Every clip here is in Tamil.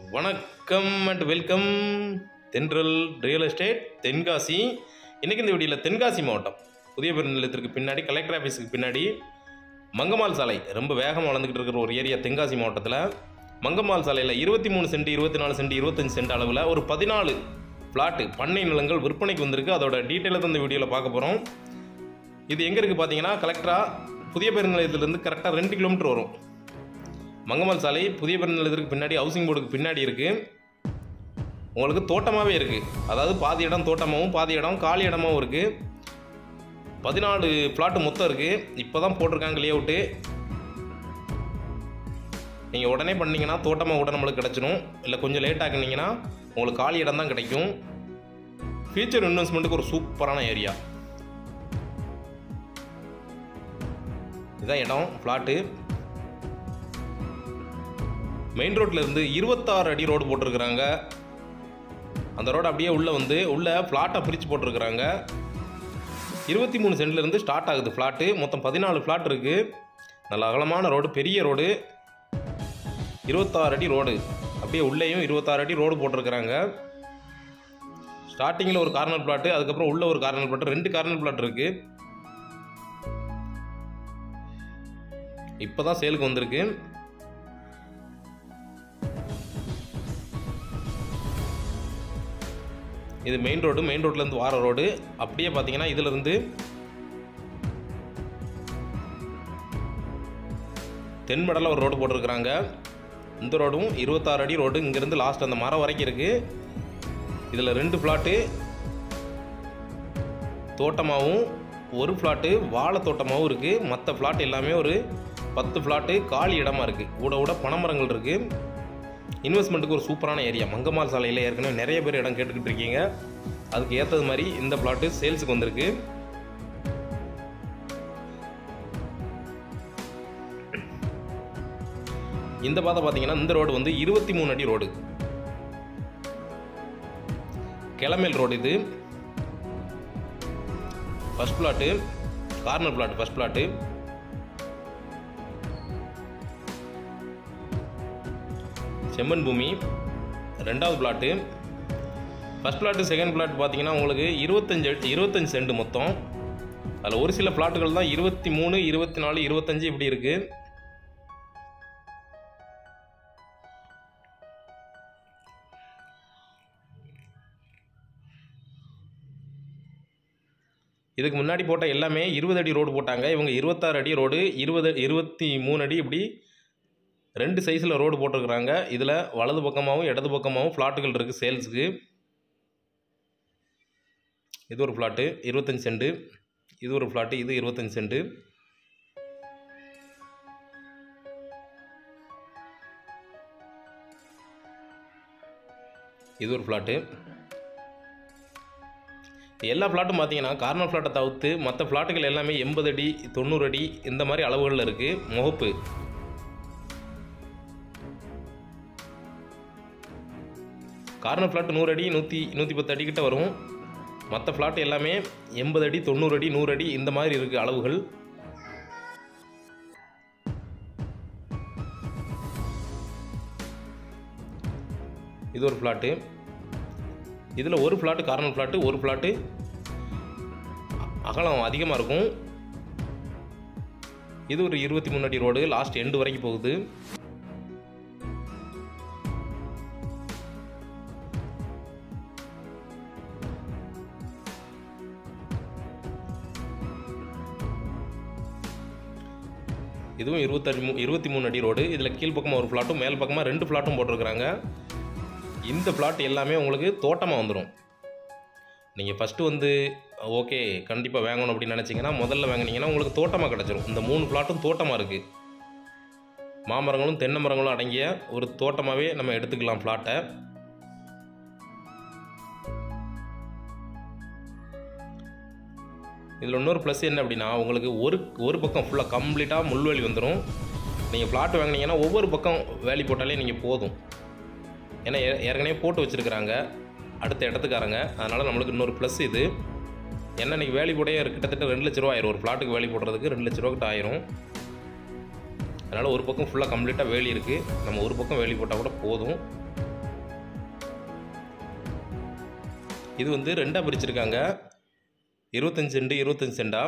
வணக்கம் and welcome Thendral real estate Tenkasi இன்றைக்கி இந்த வீடியோவில் தென்காசி மாவட்டம் புதிய பேருந்து நிலையத்திற்கு பின்னாடி கலெக்டர் ஆஃபீஸுக்கு பின்னாடி மங்கம்மாள் சாலை ரொம்ப வேகமாக வளர்ந்துக்கிட்டு இருக்கிற ஒரு ஏரியா தென்காசி மாவட்டத்தில் மங்கம்மாள் சாலையில் இருபத்தி மூணு சென்ட் இருபத்தி நாலு சென்ட் இருபத்தஞ்சு சென்ட் அளவில் ஒரு பதினாலு பிளாட்டு பண்ணை நிலங்கள் விற்பனைக்கு வந்திருக்கு அதோட டீட்டெயிலை தான் இந்த வீடியோவில் பார்க்க போகிறோம் இது எங்கே இருக்குது பார்த்தீங்கன்னா கலெக்டரா புதிய பேருந்து நிலையத்திலேருந்து கரெக்டாக ரெண்டு கிலோமீட்டர் வரும் மங்கம்மாள் சாலை புதிய பேருந்து நிலையத்திற்கு பின்னாடி ஹவுசிங் போர்டுக்கு பின்னாடி இருக்குது உங்களுக்கு தோட்டமாகவே இருக்குது அதாவது பாதி இடம் தோட்டமாகவும் பாதி இடம் காலி இடமாகவும் இருக்குது பதினாலு பிளாட்டு மொத்தம் இருக்குது இப்போ தான் போட்டிருக்காங்க லே அவுட்டு நீங்கள் உடனே பண்ணீங்கன்னா தோட்டமாக கூட நம்மளுக்கு கிடச்சிரும் இல்லை கொஞ்சம் லேட் ஆக்குனீங்கன்னா உங்களுக்கு காலி இடம் தான் கிடைக்கும் ஃபியூச்சர் இன்வெஸ்ட்மெண்ட்டுக்கு ஒரு சூப்பரான ஏரியா இதான் இடம் ஃப்ளாட்டு மெயின் ரோட்ல இருந்து இருபத்தாறு அடி ரோடு போட்டிருக்கிறாங்க அந்த ரோடு அப்படியே உள்ளே வந்து உள்ள ஃப்ளாட்டை பிரித்து போட்டிருக்கிறாங்க இருபத்தி மூணு சென்ட்லேருந்து ஸ்டார்ட் ஆகுது ஃப்ளாட்டு மொத்தம் பதினாலு ஃப்ளாட் இருக்குது நல்ல அகலமான ரோடு பெரிய ரோடு இருபத்தாறு அடி ரோடு அப்படியே உள்ளேயும் இருபத்தாறு அடி ரோடு போட்டிருக்கிறாங்க ஸ்டார்டிங்கில் ஒரு கார்னர் பிளாட்டு அதுக்கப்புறம் உள்ள ஒரு கார்னர் பிளாட் ரெண்டு கார்னர் பிளாட் இருக்குது இப்போ தான் சேலுக்கு வந்திருக்கு இது மெயின் ரோடு மெயின் ரோட்லேருந்து வார ரோடு அப்படியே பார்த்தீங்கன்னா இதிலிருந்து தென்மடலில் ஒரு ரோடு போட்டிருக்கிறாங்க இந்த ரோடும் இருபத்தாறு அடி ரோடு இங்கேருந்து லாஸ்ட் அந்த மரம் வரைக்கும் இருக்குது இதில் ரெண்டு ஃப்ளாட்டு தோட்டமாகவும் ஒரு ஃப்ளாட்டு வாழை தோட்டமாகவும் இருக்குது மற்ற ஃப்ளாட் எல்லாமே ஒரு பத்து ஃப்ளாட்டு காலி இடமா இருக்குது கூட கூட பனைமரங்கள் இருக்குது இன்வெஸ்ட்மெண்ட்டுக்கு ஒரு சூப்பரான ஏரியா மங்கம்மாள் சாலையில் ஏற்கனவே நிறைய பேர் இடம் கேட்டுக்கிட்டு இருக்கீங்க அதுக்கு ஏற்றது மாதிரி இந்த பிளாட்டு சேல்ஸுக்கு வந்திருக்கு இந்த பாதை பார்த்தீங்கன்னா இந்த ரோடு வந்து இருபத்தி மூணு அடி ரோடு கிளமேல் ரோடு இது first plot corner plot first plot செம்மண் பூமி ரெண்டாவது plot first plot second plot பார்த்தீங்கன்னா உங்களுக்கு இருபத்தஞ்சு இருபத்தஞ்சு சென்ட் மொத்தம் அதில் ஒரு சில பிளாட்டுகள் தான் இருபத்தி மூணு இருபத்தி நாலு இருபத்தஞ்சு இப்படி இருக்குது இதுக்கு முன்னாடி போட்ட எல்லாமே இருபது அடி ரோடு போட்டாங்க இவங்க இருபத்தாறு அடி ரோடு இருபது இருபத்தி மூணு அடி இப்படி ரெண்டு சைஸில் ரோடு போட்டிருக்கிறாங்க இதில் வலது பக்கமாகவும் இடது பக்கமாகவும் ஃப்ளாட்டுகள் இருக்குது சேல்ஸுக்கு இது ஒரு ஃப்ளாட்டு இருபத்தஞ்சி சென்ட்டு இது ஒரு ஃப்ளாட்டு இது இருபத்தஞ்சி சென்ட்டு இது ஒரு ஃப்ளாட்டு எல்லா ஃப்ளாட்டும் பார்த்தீங்கன்னா கார்னர் ஃப்ளாட்டை தவிர்த்து மற்ற ஃப்ளாட்டுகள் எல்லாமே எண்பது அடி தொண்ணூறு அடி இந்த மாதிரி அளவுகளில் இருக்குது முகப்பு கார்னர் ஃப்ளாட் நூறு அடி நூற்றி நூற்றி பத்து அடி கிட்ட வரும் மற்ற ஃப்ளாட் எல்லாமே எண்பது அடி தொண்ணூறு அடி நூறு அடி இந்த மாதிரி இருக்குது அளவுகள் இது ஒரு ஃப்ளாட்டு இதில் ஒரு ஃப்ளாட்டு கார்னர் ஃப்ளாட்டு ஒரு ஃப்ளாட்டு அகலம் அதிகமாக இருக்கும் இது ஒரு இருபத்தி மூணு அடி ரோடு லாஸ்ட் எண்டு வரைக்கும் போகுது இதுவும் இருபத்தஞ்சு மூ இருபத்தி மூணு அடி ரோடு இதில் கீழ்ப்பக்கமாக ஒரு ஃப்ளாட்டும் மேல் பக்கமாக ரெண்டு ஃப்ளாட்டும் போட்டிருக்கிறாங்க இந்த ஃப்ளாட் எல்லாமே உங்களுக்கு தோட்டமாக வந்துடும் நீங்கள் ஃபஸ்ட்டு வந்து ஓகே கண்டிப்பாக வாங்கணும் அப்படின்னு நினச்சிங்கன்னா முதல்ல வாங்கினீங்கன்னா உங்களுக்கு தோட்டமாக கிடச்சிரும் இந்த மூணு ஃப்ளாட்டும் தோட்டமாக இருக்குது மாமரங்களும் தென்னை மரங்களும் அடங்கிய ஒரு தோட்டமாகவே நம்ம எடுத்துக்கலாம் ஃப்ளாட்டை இதில் இன்னொரு ப்ளஸ் என்ன அப்படின்னா உங்களுக்கு ஒரு ஒரு பக்கம் ஃபுல்லாக கம்ப்ளீட்டாக முள்வெளி வந்துடும் நீங்கள் ஃப்ளாட் வாங்கினீங்கன்னா ஒவ்வொரு பக்கம் வேலி போட்டாலே நீங்கள் போதும் ஏன்னா ஏ- ஏற்கனவே போட்டு வச்சுருக்கிறாங்க அடுத்த இடத்துக்காரங்க அதனால் நம்மளுக்கு இன்னொரு ப்ளஸ் இது ஏன்னா இன்றைக்கி வேலி போடைய கிட்டத்தட்ட ரெண்டு லட்ச ரூபா ஆயிரும் ஒரு ஃப்ளாட்டுக்கு வேலி போடுறதுக்கு ரெண்டு லட்ச ரூபா கிட்ட ஆயிரும் அதனால் ஒரு பக்கம் ஃபுல்லாக கம்ப்ளீட்டாக வேலி இருக்குது நம்ம ஒரு பக்கம் வேலி போட்டால் கூட போதும் இது வந்து ரெண்டாக பிரிச்சிருக்காங்க இருபத்தஞ்சி சென்ட் இருபத்தஞ்சி சென்டா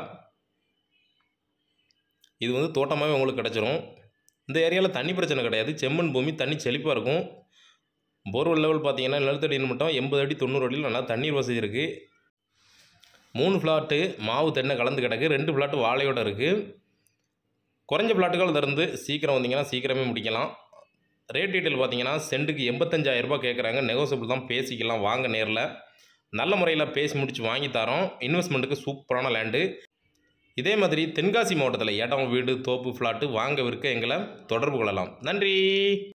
இது வந்து தோட்டமாகவே உங்களுக்கு கிடச்சிரும் இந்த ஏரியாவில் தண்ணி பிரச்சனை கிடையாது செம்மண் பூமி தண்ணி செழிப்பாக இருக்கும் போர்வெல் லெவல் பார்த்தீங்கன்னா நிலத்தடி மட்டும் எண்பது அடி தொண்ணூறு அடியில் நல்லா தண்ணீர் வசதி இருக்குது மூணு ஃப்ளாட்டு மாவு தென்னை கலந்து கிடக்கு ரெண்டு ஃப்ளாட்டு வாழையோட இருக்குது குறைஞ்ச ஃப்ளாட்டுகள் இருந்து சீக்கிரம் வந்தீங்கன்னா சீக்கிரமே முடிக்கலாம் ரேட் டீட்டெயில் பார்த்தீங்கன்னா சென்ட்டுக்கு எண்பத்தஞ்சாயிரரூபா கேட்குறாங்க நெகோசியபிள் தான் பேசிக்கலாம் வாங்க நேரில் நல்ல முறையில் பேசி முடித்து வாங்கி தரோம் இன்வெஸ்ட்மெண்ட்டுக்கு சூப்பரான லேண்டு இதே மாதிரி தென்காசி மாவட்டத்தில் இடம் வீடு தோப்பு ஃப்ளாட்டு வாங்க விற்க எங்களை தொடர்பு கொள்ளலாம் நன்றி